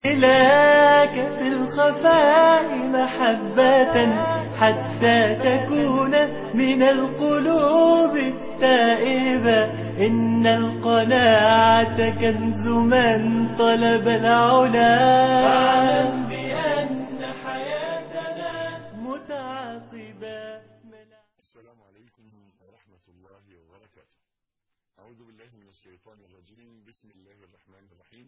إلاك في الخفاء محبة حتى تكون من القلوب التائبة إن القناعة كنز من طلب العلا فاعلم بأن حياتنا متعاقبة السلام عليكم ورحمة الله وبركاته أعوذ بالله من الشيطان الرجيم بسم الله الرحمن الرحيم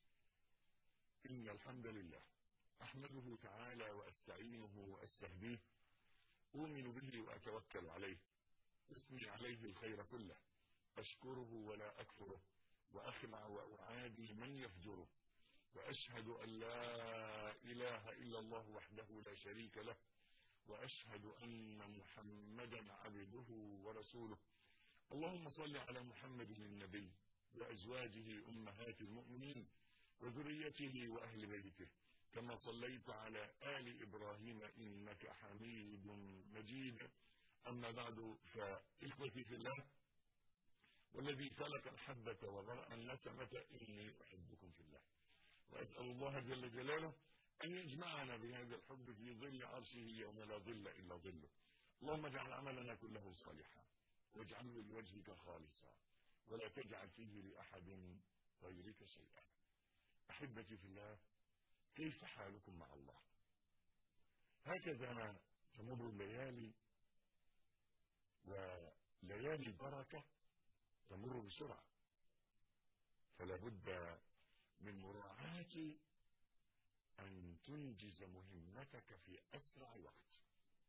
إن الحمد لله أحمده تعالى وأستعينه وأستهديه أؤمن به وأتوكل عليه أثني عليه الخير كله أشكره ولا أكفره وأخلع وأعادي من يفجره وأشهد أن لا إله إلا الله وحده لا شريك له وأشهد أن محمدا عبده ورسوله اللهم صل على محمد النبي وأزواجه أمهات المؤمنين وذريته وأهل بيته كما صليت على آل إبراهيم إنك حميد مجيد أما بعد فإخوتي في الله والذي فلك الحبة وبرأ النسمة إني أحبكم في الله وأسأل الله جل جلاله أن يجمعنا بهذا الحب في ظل عرشه يوم لا ظل إلا ظله اللهم اجعل عملنا كله صالحا واجعله لوجهك خالصا ولا تجعل فيه لأحد غيرك شيئا أحبتي في الله كيف حالكم مع الله هكذا تمر الليالي وليالي البركة تمر بسرعة فلا بد من مراعاة أن تنجز مهمتك في أسرع وقت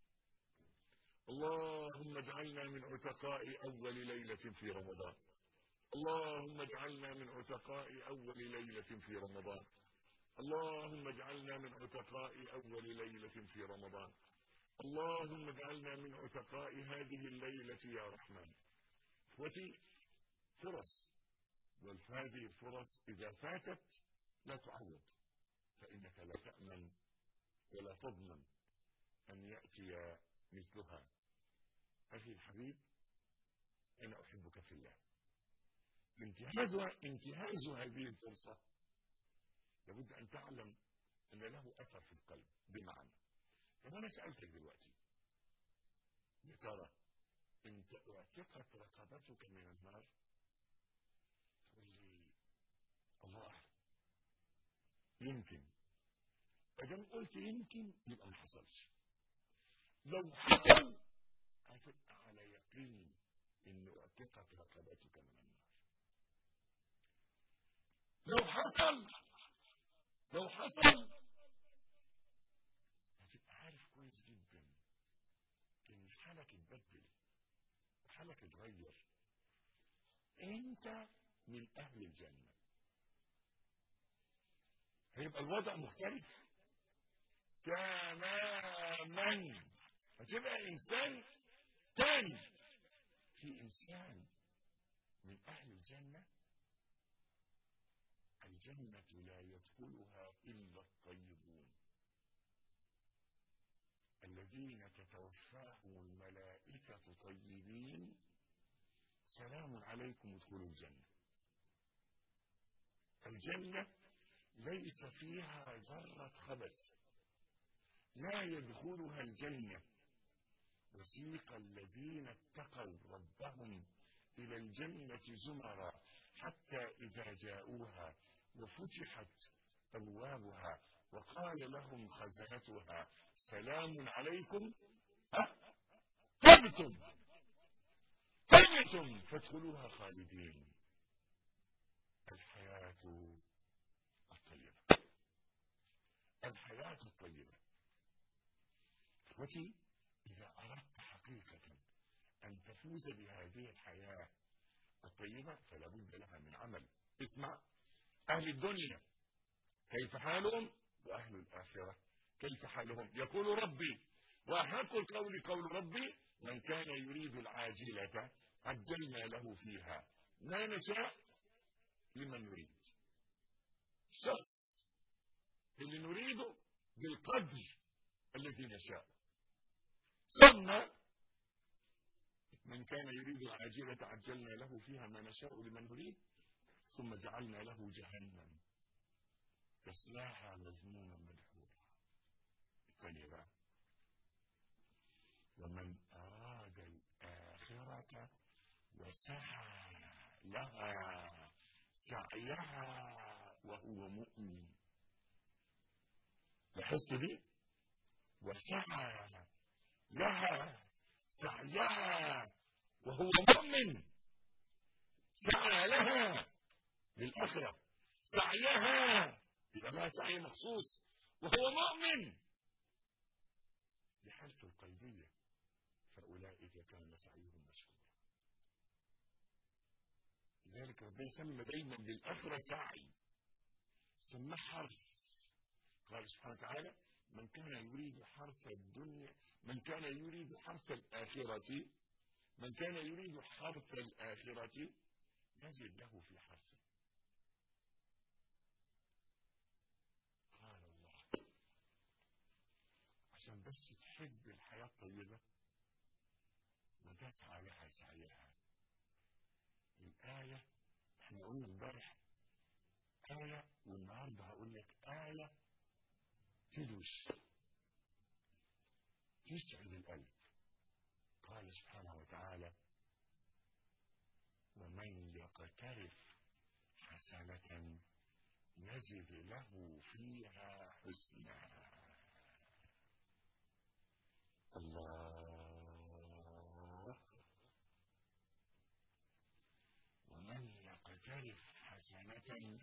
اللهم اجعلنا من عتقاء أول ليلة في رمضان اللهم اجعلنا من عتقاء أول ليلة في رمضان اللهم اجعلنا من عتقاء أول ليلة في رمضان اللهم اجعلنا من عتقاء هذه الليلة يا رحمن اخوتي فرص وهذه الفرص إذا فاتت لا تعوض فإنك لا تأمن ولا تضمن أن يأتي مثلها أخي الحبيب أنا أحبك في الله انتهاز انتهاز هذه الفرصة لابد أن تعلم أن له أثر في القلب بمعنى طب أنا سألتك دلوقتي يا ترى أنت اعتقت رقبتك من النار تقول لي الله أعلم يمكن ادام قلت يمكن يبقى ما حصلش لو حصل هتبقى على يقين ان اعتقت رقبتك من النار لو حصل لو حصل هتبقى عارف كويس جدا ان حالك اتبدل وحالك اتغير انت من اهل الجنه هيبقى الوضع مختلف تماما هتبقى انسان تاني في انسان من اهل الجنه الجنه لا يدخلها الا الطيبون الذين تتوفاهم الملائكه طيبين سلام عليكم ادخلوا الجنه الجنه ليس فيها ذرة خبث لا يدخلها الجنة وسيق الذين اتقوا ربهم إلى الجنة زمرا حتى إذا جاءوها وفتحت أبوابها وقال لهم خزنتها سلام عليكم طبتم طبتم فادخلوها خالدين الحياة الطيبة الحياة الطيبة اخوتي إذا أردت حقيقة أن تفوز بهذه الحياة الطيبة فلا بد لها من عمل اسمع أهل الدنيا كيف حالهم وأهل الآخرة كيف حالهم يقول ربي وأحق القول قول ربي من كان يريد العاجلة عجلنا له فيها ما نشاء لمن نريد شخص اللي نريده بالقدر الذي نشاء ثم من كان يريد العاجلة عجلنا له فيها ما نشاء لمن نريد ثم جعلنا له جهنم يصلاها مذموما مدحورا الثانية بقى ومن أراد الآخرة وسعى لها سعيها وهو مؤمن لاحظت دي وسعى لها سعيها وهو مؤمن سعى لها للآخرة سعيها يبقى لها سعي مخصوص وهو مؤمن لحالته القلبية فأولئك كان سعيهم مشكورا لذلك ربنا سمى دايما للآخرة سعي سماه حرث قال سبحانه وتعالى من كان يريد حرث الدنيا من كان يريد حرث الآخرة من كان يريد حرث الآخرة نزل له في حرثه قال الله عشان بس تحب الحياة الطيبة وتسعى لها سعيها الآية احنا قلنا امبارح آية والنهارده هقول لك آية تدوش تسعد القلب قال سبحانه وتعالى ومن يقترف حسنة نزد له فيها حسنا الله ومن يقترف حسنة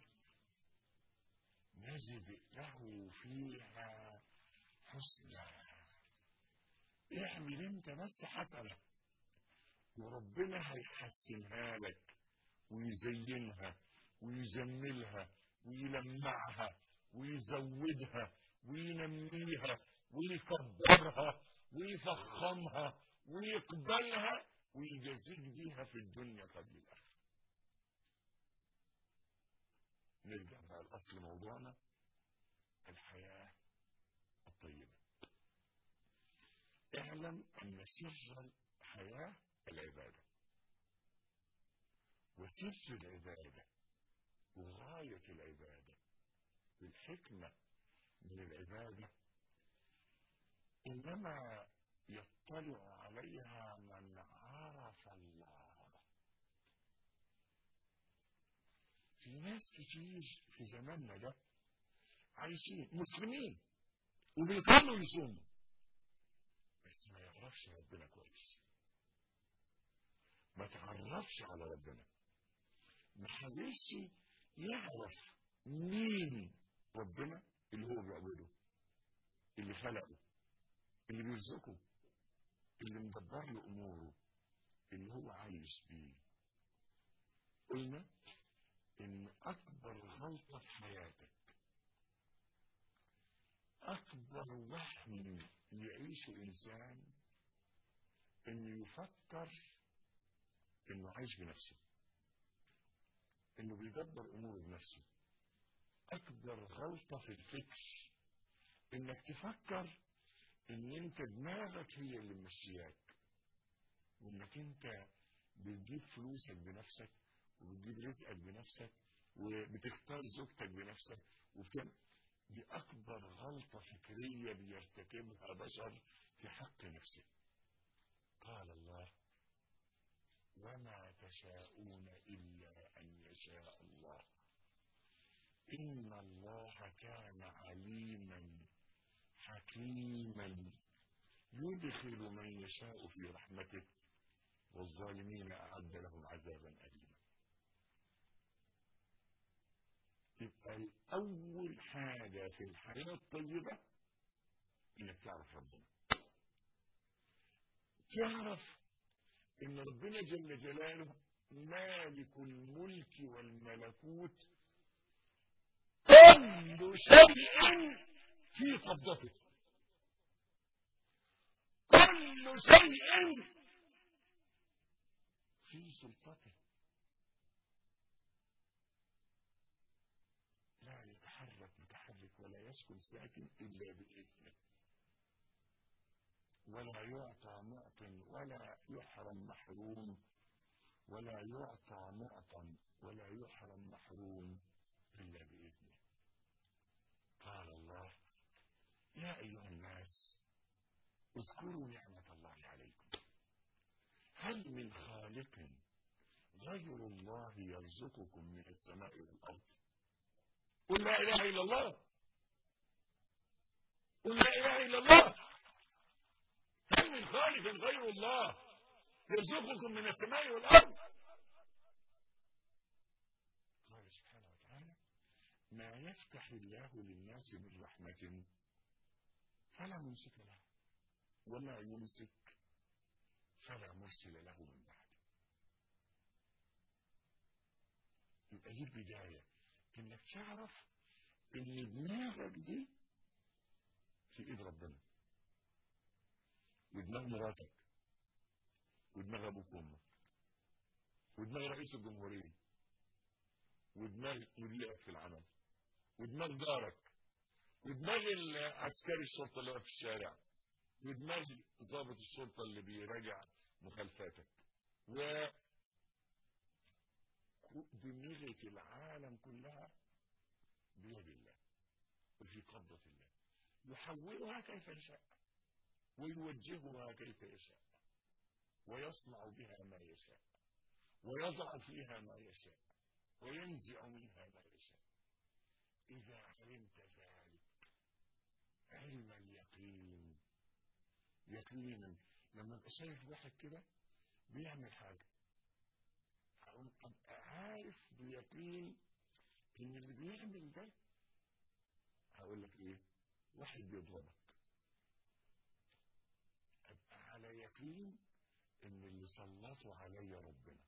نزد له فيها حسنا اعمل انت بس حسنة وربنا هيحسنها لك ويزينها ويجملها ويلمعها ويزودها وينميها ويكبرها ويفخمها ويقبلها ويجازيك بيها في الدنيا قبل الآخرة نرجع بقى لأصل موضوعنا الحياة الطيبة اعلم أن سر الحياة العبادة وسر العبادة وغاية العبادة والحكمة من العبادة إنما يطلع عليها من عرف الله في ناس كتير في زماننا ده عايشين مسلمين وبيصلوا ويصوموا بس ما يعرفش ربنا كويس ما تعرفش على ربنا ما حاولش يعرف مين ربنا اللي هو بيعبده اللي خلقه اللي بيرزقه اللي مدبر له اموره اللي هو عايش بيه قلنا ان اكبر غلطه في حياتك اكبر وهم يعيشه انسان انه يفكر انه عايش بنفسه انه بيدبر اموره بنفسه اكبر غلطه في الفكر انك تفكر ان انت دماغك هي اللي ممشياك وانك انت بتجيب فلوسك بنفسك وبتجيب رزقك بنفسك وبتختار زوجتك بنفسك وبتعمل دي اكبر غلطه فكريه بيرتكبها بشر في حق نفسه قال الله وما تشاءون الا ان يشاء الله ان الله كان عليما حكيما يدخل من يشاء في رحمته والظالمين أعد لهم عذابا أليما يبقى الأول حاجة في الحياة الطيبة إنك تعرف ربنا تعرف إن ربنا جل جلاله مالك الملك والملكوت كل شيء في قبضته كل شيء في سلطته لا يتحرك متحرك ولا يسكن ساكن إلا بإذنه ولا يعطى معط ولا يحرم محروم ولا يعطى معطى ولا يحرم محروم إلا بإذنه أيها الناس اذكروا نعمة الله عليكم هل من خالق غير الله يرزقكم من السماء والأرض قل لا إله إلا الله قل لا إله إلا الله هل من خالق غير الله يرزقكم من السماء والأرض قال سبحانه وتعالى ما يفتح الله للناس من رحمة فلا ممسك له وما يمسك فلا مرسل له من بعده يبقى دي البداية انك تعرف ان دماغك دي في ايد ربنا ودماغ مراتك ودماغ ابوك وامك ودماغ رئيس الجمهورية ودماغ مديرك في العمل ودماغ جارك ودماغ عسكري الشرطة اللي واقف في الشارع ودماغ ضابط الشرطة اللي بيراجع مخالفاتك و دماغة العالم كلها بيد الله وفي قبضة الله يحولها كيف يشاء ويوجهها كيف يشاء ويصنع بها ما يشاء ويضع فيها ما يشاء وينزع منها ما يشاء إذا علمت ذلك علم اليقين يقينا لما ابقى شايف واحد كده بيعمل حاجة أقوم أبقى عارف بيقين إن اللي بيعمل ده هقول لك إيه واحد بيضربك أبقى على يقين إن اللي سلطوا عليا ربنا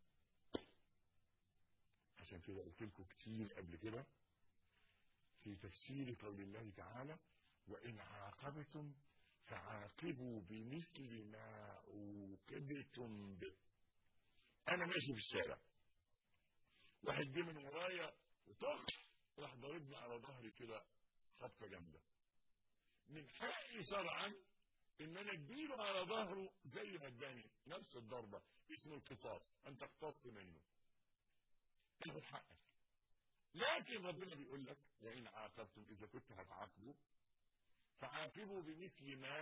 عشان كده قلت لكم كتير قبل كده في تفسير قول الله تعالى وإن عاقبتم فعاقبوا بمثل ما عوقبتم به أنا ماشي في الشارع واحد جه من ورايا وطخ راح ضاربني على ظهري كده خبطة جامدة من حقي شرعا ان انا اديله على ظهره زي ما اداني نفس الضربة اسمه القصاص ان تقتص منه تاخد حقك لكن ربنا بيقول لك وإن عاقبتم إذا كنت هتعاقبوا فعاقبوا بمثل ما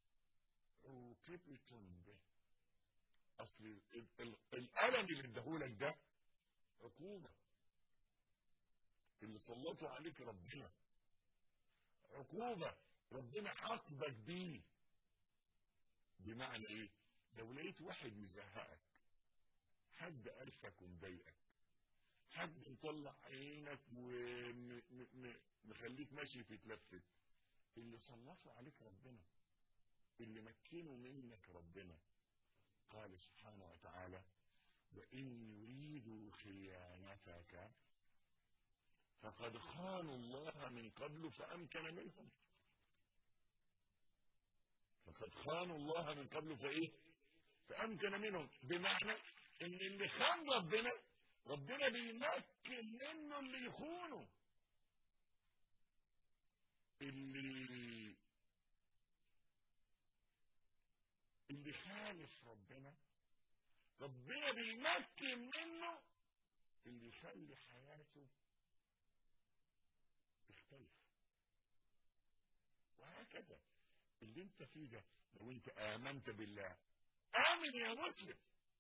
عوقبتم به أصل ال- ال- الألم اللي اداهولك ده عقوبة اللي سلطوا عليك ربنا عقوبة ربنا عاقبك بيه بمعنى ايه لو لقيت واحد مزهقك حد قرفك ومضايقك حد مطلع عينك ومخليك ماشي تتلفت اللي سلطوا عليك ربنا اللي مكنوا منك ربنا قال سبحانه وتعالى وإن يريدوا خيانتك فقد خانوا الله من قبل فأمكن منهم فقد خانوا الله من قبل فإيه فأمكن منهم بمعنى إن اللي خان ربنا ربنا بيمكن منه اللي يخونه اللي اللي خالف ربنا ربنا بيمكن منه اللي يخلي حياته تختلف وهكذا اللي انت فيه ده لو انت امنت بالله امن يا مسلم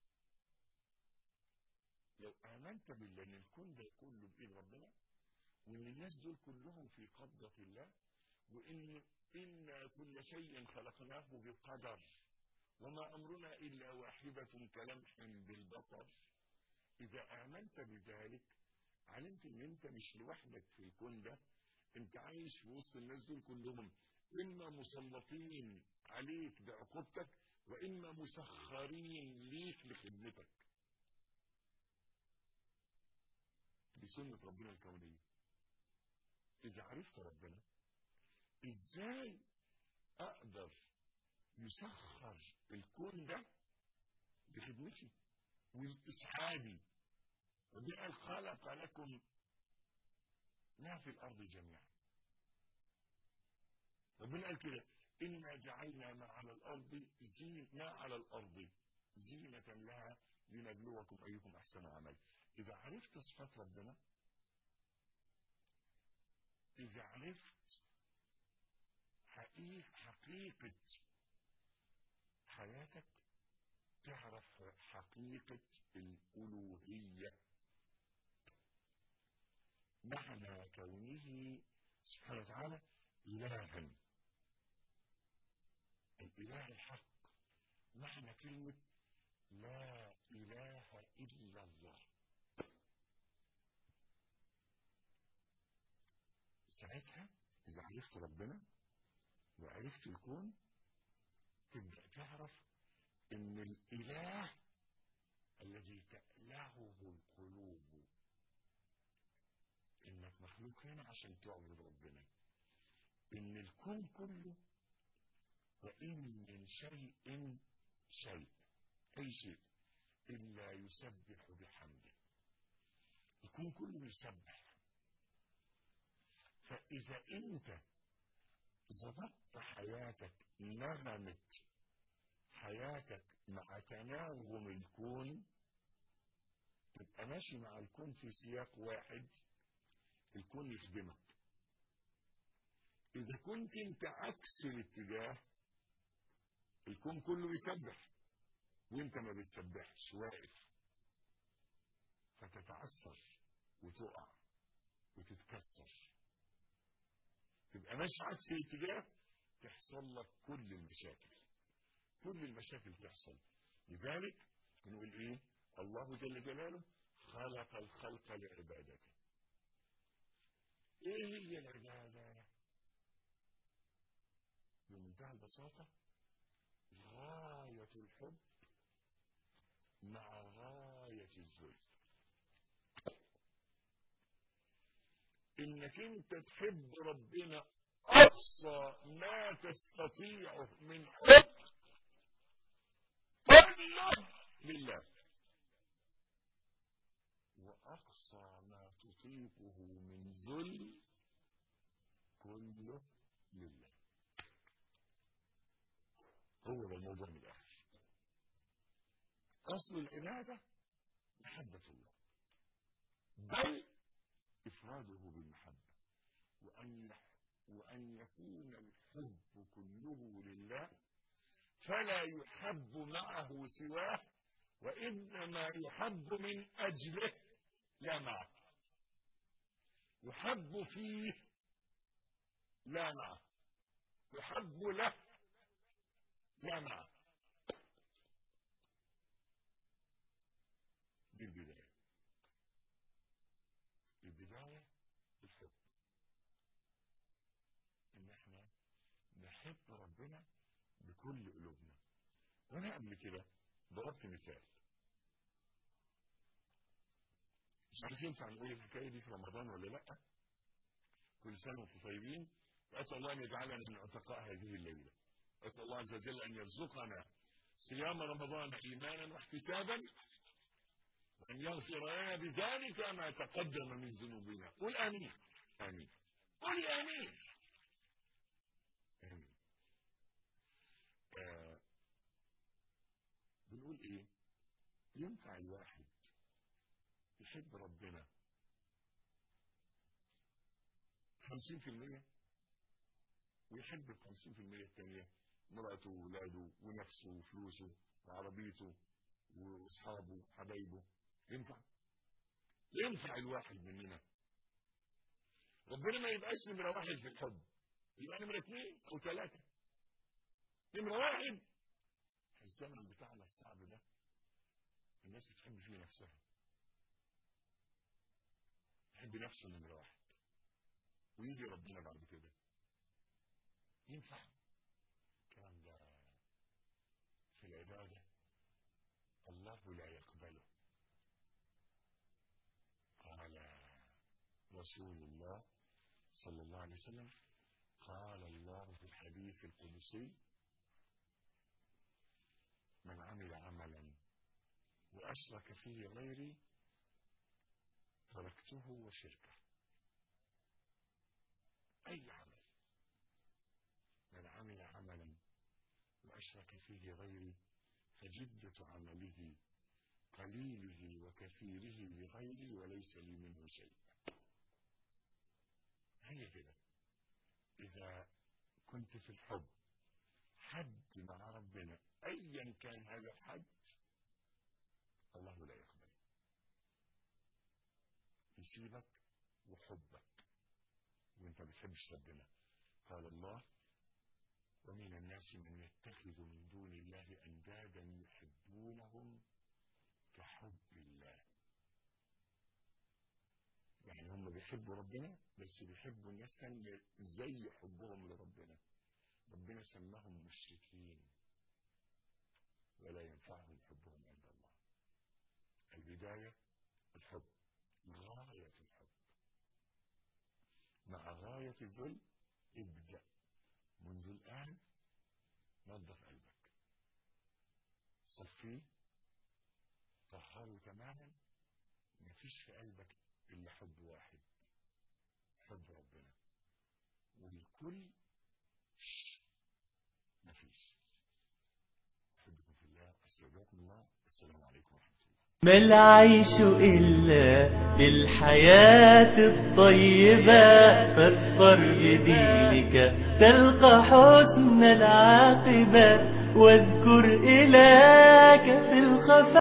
لو امنت بالله ان الكون ده كله بايد ربنا وان الناس دول كلهم في قبضة الله وان ان كل شيء خلقناه بقدر وما امرنا الا واحدة كلمح بالبصر اذا امنت بذلك علمت ان انت مش لوحدك في الكون ده انت عايش في وسط الناس دول كلهم اما مسلطين عليك بعقوبتك واما مسخرين ليك لخدمتك بسنة ربنا الكونية إذا عرفت ربنا إزاي أقدر يسخر الكون ده لخدمتي ولإسعادي ربنا خلق لكم ما في الأرض جميعا ربنا قال كده إنا جعلنا ما على الأرض زين ما على الأرض زينة لها لنبلوكم أيكم أحسن عمل إذا عرفت صفات ربنا إذا عرفت ايه حقيقة حياتك تعرف حقيقة الألوهية معنى كونه سبحانه وتعالى إلها الإله الحق معنى كلمة لا إله إلا الله ساعتها إذا عرفت ربنا وعرفت الكون تبدأ تعرف إن الإله الذي تألهه القلوب إنك مخلوق هنا عشان تعبد ربنا إن الكون كله وإن من شيء شيء أي شيء إلا يسبح بحمده الكون كله يسبح فإذا أنت ظبطت حياتك نغمت حياتك مع تناغم الكون تبقى ماشي مع الكون في سياق واحد الكون يخدمك إذا كنت أنت عكس الاتجاه الكون كله يسبح وانت ما بتسبحش واقف فتتعثر وتقع وتتكسر تبقى ماشي عكس الاتجاه تحصل لك كل المشاكل كل المشاكل تحصل لذلك نقول ايه الله جل جلاله خلق الخلق لعبادته ايه هي العباده بمنتهى البساطه غايه الحب مع غايه الذل انك انت تحب ربنا اقصى ما تستطيعه من حب كله لله واقصى ما تطيقه من ذل كله لله هو ده الموضوع من الاخر اصل العباده محبه الله بل إفراده بالمحبة وأن وأن يكون الحب كله لله فلا يحب معه سواه وإنما يحب من أجله لا معه يحب فيه لا معه يحب له لا معه دي البداية البداية الحب ان احنا نحب ربنا بكل قلوبنا وانا قبل كده ضربت مثال مش عارف ينفع نقول الحكايه دي في رمضان ولا لا كل سنه وانتم طيبين واسال الله ان يجعلنا من عتقاء هذه الليله اسال الله عز وجل ان يرزقنا صيام رمضان ايمانا واحتسابا وأن يغفر لنا بذلك ما تقدم من ذنوبنا قل آمين آمين قل آمين آمين آه. بنقول إيه ينفع الواحد يحب ربنا خمسين في المية ويحب الخمسين في المية التانية مراته وولاده ونفسه وفلوسه وعربيته واصحابه حبايبه ينفع ينفع الواحد مننا ربنا ما يبقاش نمرة واحد في الحب يبقى نمرة اثنين أو ثلاثة نمرة واحد الزمن بتاعنا الصعب ده الناس بتحب فيه نفسها تحب نفسه نمرة واحد ويجي ربنا بعد كده ينفع الكلام ده في العبادة الله لا يقبله قال رسول الله صلى الله عليه وسلم قال الله في الحديث القدسي من عمل عملا وأشرك فيه غيري تركته وشركه أي عمل من عمل عملا وأشرك فيه غيري فجدة عمله قليله وكثيره لغيري وليس لي منه شيء هي كده إذا كنت في الحب حد مع ربنا ايا كان هذا الحد الله لا يقبل يسيبك وحبك وانت ما بتحبش ربنا قال الله ومن الناس من يتخذ من دون الله اندادا يحبونهم كحب الله يعني هم بيحبوا ربنا بس بيحبوا الناس تانية زي حبهم لربنا ربنا سماهم مشركين ولا ينفعهم حبهم عند الله البداية الحب غاية الحب مع غاية الذل ابدأ منذ الآن نظف قلبك صفيه طهره تماما مفيش في قلبك إلا حب واحد حب ربنا والكل شش، مفيش أحبكم في الله أستودعكم الله السلام عليكم ورحمة الله ما العيش إلا للحياة الطيبة فاضطر بدينك تلقى حسن العاقبة واذكر إلهك في الخفاء